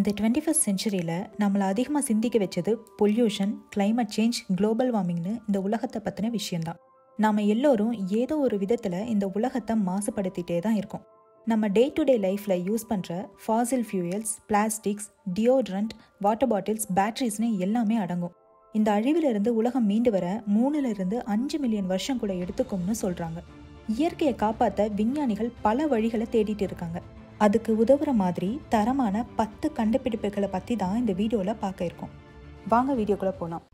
இந்த twenty first செஞ்சுரியில் நம்மளை அதிகமாக சிந்திக்க வச்சது பொல்யூஷன் climate சேஞ்ச் குளோபல் வார்மிங்னு இந்த உலகத்தை பற்றின விஷயம்தான் நாம் எல்லோரும் ஏதோ ஒரு விதத்தில் இந்த உலகத்தை மாசுபடுத்திட்டே தான் இருக்கோம் நம்ம டே டு டே லைஃப்பில் யூஸ் பண்ணுற fossil fuels plastics deodorant water bottles பேட்டரிஸ்னு எல்லாமே அடங்கும் இந்த அழிவிலிருந்து உலகம் மீண்டு வர மூணுல இருந்து அஞ்சு மில்லியன் வருஷம் கூட எடுத்துக்கும்னு சொல்கிறாங்க இயற்கையை காப்பாற்ற விஞ்ஞானிகள் பல வழிகளை தேடிட்டு இருக்காங்க அதுக்கு உதவுற மாதிரி தரமான பத்து கண்டுபிடிப்புகளை பற்றி தான் இந்த வீடியோவில் பார்க்க இருக்கோம் வாங்க வீடியோக்குள்ளே போகலாம்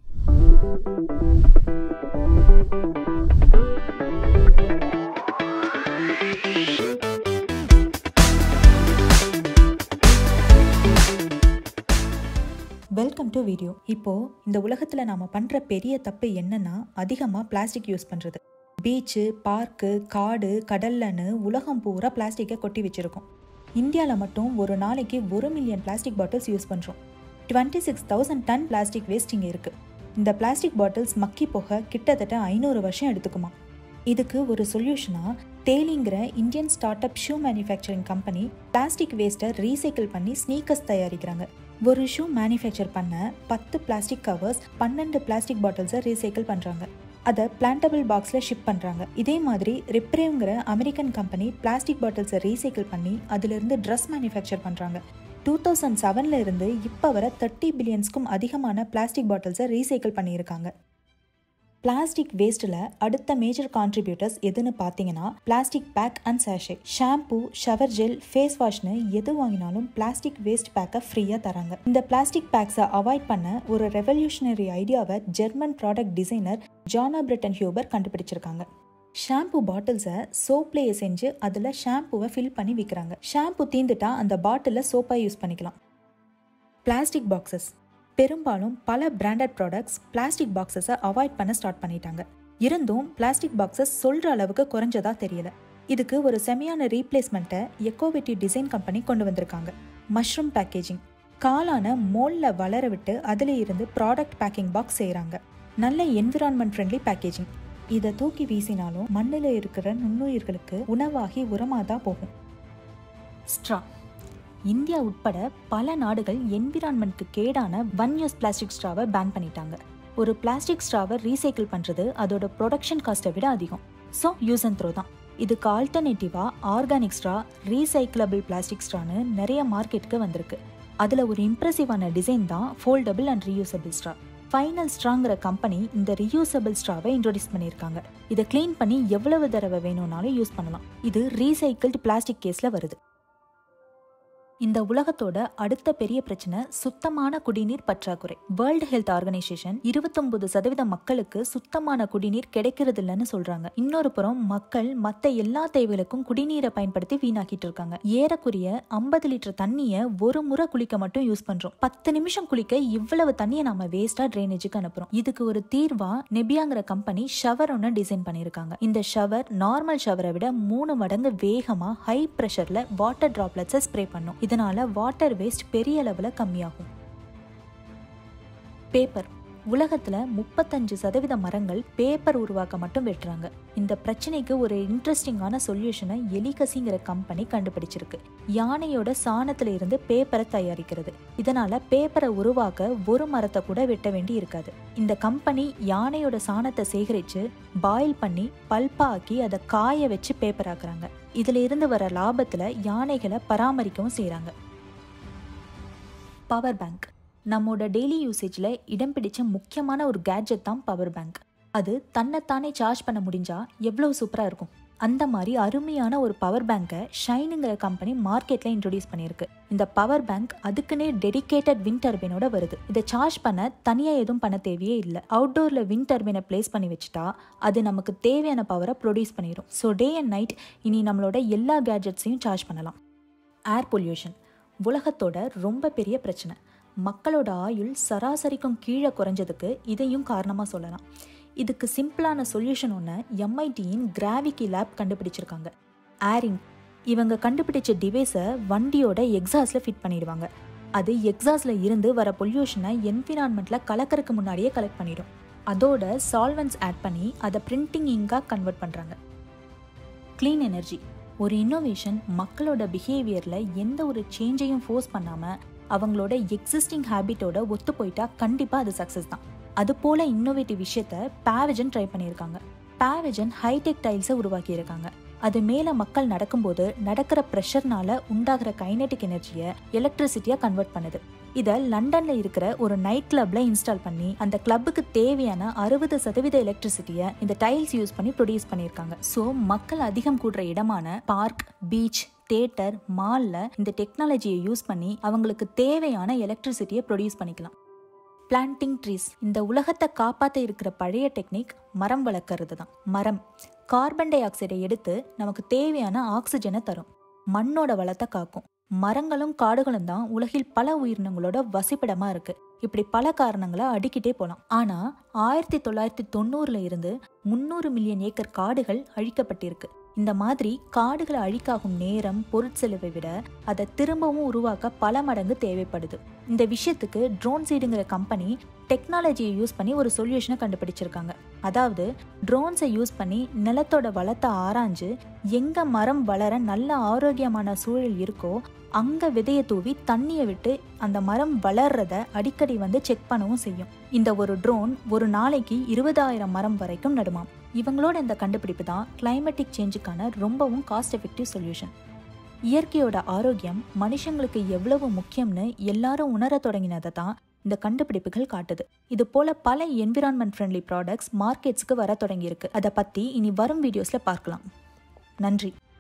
வெல்கம் டு வீடியோ இப்போ இந்த உலகத்தில் நாம் பண்ணுற பெரிய தப்பு என்னன்னா அதிகமாக பிளாஸ்டிக் யூஸ் பண்ணுறது பீச்சு பார்க்கு காடு கடல்லன்னு உலகம் பூரா பிளாஸ்டிக்கை கொட்டி வச்சிருக்கோம் இந்தியாவில் மட்டும் ஒரு நாளைக்கு ஒரு மில்லியன் பிளாஸ்டிக் பாட்டில்ஸ் யூஸ் பண்ணுறோம் twenty six thousand ton plastic waste இங்கே இருக்குது இந்த பிளாஸ்டிக் பாட்டில்ஸ் மக்கி போக கிட்டத்தட்ட ஐநூறு வருஷம் எடுத்துக்குமா இதுக்கு ஒரு சொல்யூஷனாக தேலிங்கிற Indian start up shoe manufacturing company plastic வேஸ்ட்டை ரீசைக்கிள் பண்ணி ஸ்னீக்கர்ஸ் தயாரிக்கிறாங்க ஒரு ஷூ மேனுஃபேக்சர் பண்ண பத்து பிளாஸ்டிக் கவர்ஸ் பன்னெண்டு பிளாஸ்டிக் பாட்டில்ஸை ரீசைக்கிள் பண்ணுறாங்க அதை பிளான்டபிள் பாக்ஸில் ஷிப் பண்ணுறாங்க இதே மாதிரி ரிப்ரேவ்ங்கிற அமெரிக்கன் கம்பெனி பிளாஸ்டிக் பாட்டில்ஸை ரீசைக்கிள் பண்ணி அதிலிருந்து ட்ரெஸ் மேனுஃபேக்சர் பண்ணுறாங்க டூ தௌசண்ட் செவனில் இருந்து இப்போ வர தேர்ட்டி பில்லியன்ஸ்க்கும் அதிகமான பிளாஸ்டிக் பாட்டில்ஸை ரீசைக்கிள் பண்ணியிருக்காங்க பிளாஸ்டிக் வேஸ்ட்டில் அடுத்த மேஜர் கான்ட்ரிபியூட்டர்ஸ் எதுன்னு பார்த்தீங்கன்னா plastic bag and சேஷே shampoo shower gel face வாஷ்னு எது வாங்கினாலும் பிளாஸ்டிக் வேஸ்ட் பேக்கை ஃப்ரீயாக தராங்க இந்த பிளாஸ்டிக் பேக்ஸை அவாய்ட் பண்ண ஒரு ரெவல்யூஷனரி ஐடியாவை German product designer Jonna Breitenhuber கண்டுபிடிச்சிருக்காங்க ஷாம்பு பாட்டில்ஸை சோப்லேயே செஞ்சு அதில் ஷாம்புவை ஃபில் பண்ணி விற்கிறாங்க ஷாம்பு தீந்துட்டா அந்த பாட்டிலை சோப்பாக யூஸ் பண்ணிக்கலாம் பிளாஸ்டிக் பாக்ஸஸ் பெரும்பாலும் பல பிராண்டட் ப்ராடக்ட்ஸ் பிளாஸ்டிக் பாக்ஸஸை அவாய்ட் பண்ண ஸ்டார்ட் பண்ணிட்டாங்க இருந்தும் பிளாஸ்டிக் பாக்ஸஸ் சொல்கிற அளவுக்கு குறைஞ்சதா தெரியல இதுக்கு ஒரு செமையான ரீப்ளேஸ்மெண்ட்டை எக்கோவிட்டி டிசைன் கம்பெனி கொண்டு வந்திருக்காங்க மஷ்ரூம் பேக்கேஜிங் காலான மோலில் வளர விட்டு அதில் இருந்து ப்ராடக்ட் பேக்கிங் பாக்ஸ் செய்கிறாங்க நல்ல என்விரான்மெண்ட் ஃப்ரெண்ட்லி பேக்கேஜிங் இதை தூக்கி வீசினாலும் மண்ணில் இருக்கிற நுண்ணுயிர்களுக்கு உணவாகி உரமாக தான் போகும் ஸ்ட்ரா இந்தியா உட்பட பல நாடுகள் என்விரான்மெண்ட்க்கு கேடான ஒன் யூஸ் பிளாஸ்டிக் ஸ்ட்ராவை பேன் பண்ணிட்டாங்க ஒரு பிளாஸ்டிக் ஸ்ட்ராவை ரீசைக்கிள் பண்ணுறது அதோட ப்ரொடக்ஷன் காஸ்ட்டை விட அதிகம் ஸோ யூஸ் அண்ட் த்ரோ தான் இதுக்கு ஆல்டர்னேட்டிவாக ஆர்கானிக் ஸ்ட்ரா ரீசைக்கிளபிள் பிளாஸ்டிக் ஸ்ட்ரான்னு நிறைய மார்க்கெட்டுக்கு வந்திருக்கு அதில் ஒரு இம்ப்ரெசிவான டிசைன் தான் foldable and reusable straw final ஸ்ட்ராங்கிற கம்பெனி இந்த ரீயூசபிள் ஸ்ட்ராவை இன்ட்ரோடியூஸ் பண்ணியிருக்காங்க இதை க்ளீன் பண்ணி எவ்வளவு தடவை வேணும்னாலும் யூஸ் பண்ணலாம் இது ரீசைக்கிள்டு பிளாஸ்டிக் கேஸில் வருது இந்த உலகத்தோட அடுத்த பெரிய பிரச்சனை சுத்தமான குடிநீர் பற்றாக்குறை வேர்ல்டு ஹெல்த் ஆர்கனைசேஷன் இருபத்தொன்பது சதவீத மக்களுக்கு சுத்தமான குடிநீர் கிடைக்கிறது இல்லைன்னு சொல்றாங்க இன்னொரு புறம் மக்கள் மத்த எல்லா தேவைகளுக்கும் குடிநீரை பயன்படுத்தி வீணாக்கிட்டு இருக்காங்க ஏறக்குறைய ஐம்பது லிட்டர் தண்ணியை ஒரு முறை குளிக்க மட்டும் யூஸ் பண்றோம் பத்து நிமிஷம் குளிக்க இவ்வளவு தண்ணியை நாம வேஸ்டா ட்ரைனேஜுக்கு அனுப்புறோம் இதுக்கு ஒரு தீர்வா நெபியாங்கிற கம்பெனி ஷவர் ஒன்று டிசைன் பண்ணியிருக்காங்க இந்த ஷவர் நார்மல் ஷவரை விட மூணு மடங்கு வேகமா ஹை ப்ரெஷர்ல வாட்டர் டிராப்லெட்ஸை ஸ்ப்ரே பண்ணும் இதனால வாட்டர் வேஸ்ட் பெரிய அளவில் கம்மியாகும் பேப்பர் உலகத்துல முப்பத்தஞ்சு சதவீத மரங்கள் பேப்பர் உருவாக்க மட்டும் வெட்டுறாங்க இந்த பிரச்சனைக்கு ஒரு இன்ட்ரெஸ்டிங்கான சொல்யூஷனை எலிகசிங்கிற கம்பெனி கண்டுபிடிச்சிருக்கு யானையோட சாணத்துல இருந்து பேப்பரை தயாரிக்கிறது இதனால பேப்பரை உருவாக்க ஒரு மரத்தை கூட வெட்ட வேண்டி இருக்காது இந்த கம்பெனி யானையோட சாணத்தை சேகரிச்சு பாயில் பண்ணி பல்பா ஆக்கி அதை காய வச்சு பேப்பர் ஆக்குறாங்க இதுல இருந்து வர லாபத்துல யானைகளை பராமரிக்கவும் செய்றாங்க பவர் பேங்க் நம்மோட டெய்லி யூசேஜில் இடம் பிடிச்ச முக்கியமான ஒரு கேட்ஜெட் தான் பவர் பேங்க் அது தன்னைத்தானே சார்ஜ் பண்ண முடிஞ்சா எவ்வளோ சூப்பராக இருக்கும் அந்த மாதிரி அருமையான ஒரு பவர் பேங்கை ஷைனுங்கிற கம்பெனி மார்க்கெட்டில் இன்ட்ரடியூஸ் பண்ணியிருக்கு இந்த பவர் பேங்க் அதுக்குன்னே டெடிகேட்டட் வின் டர்பைனோட வருது இதை சார்ஜ் பண்ண தனியாக எதுவும் பண்ண தேவையே இல்லை அவுட்டோரில் வின் டர்பைனை பிளேஸ் பண்ணி வச்சுட்டா அது நமக்கு தேவையான பவரை ப்ரொடியூஸ் பண்ணிடும் ஸோ டே அண்ட் நைட் இனி நம்மளோட எல்லா கேட்ஜெட்ஸையும் சார்ஜ் பண்ணலாம் ஏர் பொல்யூஷன் உலகத்தோட ரொம்ப பெரிய பிரச்சனை மக்களோட ஆயுள் சராசரிக்கும் கீழே குறைஞ்சதுக்கு இதையும் காரணமாக சொல்லலாம் இதுக்கு சிம்பிளான சொல்யூஷன் ஒன்று எம்ஐடியின் கிராவிக்கி லேப் கண்டுபிடிச்சிருக்காங்க ஏரிங் இவங்க கண்டுபிடிச்ச டிவைஸை வண்டியோட எக்ஸாஸில் ஃபிட் பண்ணிடுவாங்க அது எக்ஸாஸில் இருந்து வர பொல்யூஷனை என்விரான்மெண்ட்டில் கலக்கறதுக்கு முன்னாடியே கலெக்ட் பண்ணிடும் அதோட சால்வன்ஸ் ஆட் பண்ணி அதை பிரிண்டிங் இங்காக கன்வெர்ட் பண்ணுறாங்க க்ளீன் எனர்ஜி ஒரு இன்னோவேஷன் மக்களோட பிஹேவியரில் எந்த ஒரு சேஞ்சையும் ஃபோர்ஸ் பண்ணாமல் அவங்களோட எக்ஸிஸ்டிங் ஹேபிட்டோட ஒத்து போயிட்டா கண்டிப்பாக அது சக்ஸஸ் தான் அது போல இன்னோவேட்டிவ் விஷயத்த பேவிஜன் ட்ரை பண்ணியிருக்காங்க பேவிஜன் ஹைடெக் டைல்ஸை உருவாக்கியிருக்காங்க அது மேலே மக்கள் நடக்கும்போது நடக்கிற ப்ரெஷர்னால உண்டாகிற கைனெட்டிக் எனர்ஜியை எலக்ட்ரிசிட்டியாக கன்வெர்ட் பண்ணுது இதை லண்டன்ல இருக்கிற ஒரு நைட் கிளப்ல இன்ஸ்டால் பண்ணி அந்த கிளப்புக்கு தேவையான அறுபது சதவீத எலக்ட்ரிசிட்டியை இந்த டைல்ஸ் யூஸ் பண்ணி ப்ரொடியூஸ் பண்ணியிருக்காங்க ஸோ மக்கள் அதிகம் கூடுற இடமான பார்க் பீச் தேட்டர் மால்ல இந்த டெக்னாலஜியை யூஸ் பண்ணி அவங்களுக்கு தேவையான எலக்ட்ரிசிட்டியை ப்ரொடியூஸ் பண்ணிக்கலாம் பிளான்டிங் ட்ரீஸ் இந்த உலகத்தை காப்பாற்ற இருக்கிற பழைய டெக்னிக் மரம் வளர்க்கறது தான் மரம் கார்பன் டை ஆக்சைடை எடுத்து நமக்கு தேவையான ஆக்சிஜனை தரும் மண்ணோட வளத்தை காக்கும் மரங்களும் காடுகளும் தான் உலகில் பல உயிரினங்களோட வசிப்பிடமா இருக்கு இப்படி பல காரணங்களை அடிக்கிட்டே போலாம் ஆனா ஆயிரத்தி தொள்ளாயிரத்தி தொண்ணூறுல இருந்து முன்னூறு மில்லியன் ஏக்கர் காடுகள் அழிக்கப்பட்டிருக்கு இந்த மாதிரி காடுகளை அழிக்காகும் நேரம் பொருட்செலவை விட அதை திரும்பவும் உருவாக்க பல மடங்கு தேவைப்படுது இந்த விஷயத்துக்கு ட்ரோன் சீடுங்கிற கம்பெனி டெக்னாலஜியை யூஸ் பண்ணி ஒரு சொல்யூஷனை கண்டுபிடிச்சிருக்காங்க அதாவது ட்ரோன்ஸை யூஸ் பண்ணி நிலத்தோட வளத்தை ஆராய்ஞ்சு எங்க மரம் வளர நல்ல ஆரோக்கியமான சூழல் இருக்கோ அங்க விதையை தூவி தண்ணியை விட்டு அந்த மரம் வளர்றத அடிக்கடி வந்து செக் பண்ணவும் செய்யும் இந்த ஒரு ட்ரோன் ஒரு நாளைக்கு இருபதாயிரம் மரம் வரைக்கும் நடுமாம் இவங்களோட இந்த கண்டுபிடிப்பு தான் கிளைமேட்டிக் சேஞ்சுக்கான ரொம்பவும் காஸ்ட் எஃபெக்டிவ் சொல்யூஷன் இயற்கையோட ஆரோக்கியம் மனுஷங்களுக்கு எவ்வளவு முக்கியம்னு எல்லாரும் உணர தொடங்கினதை தான் இந்த கண்டுபிடிப்புகள் காட்டுது இது போல பல என்விரான்மெண்ட் ஃப்ரெண்ட்லி ப்ராடக்ட்ஸ் மார்க்கெட்ஸ்க்கு வர தொடங்கியிருக்கு அதை பத்தி இனி வரும் வீடியோஸ்ல பார்க்கலாம் நன்றி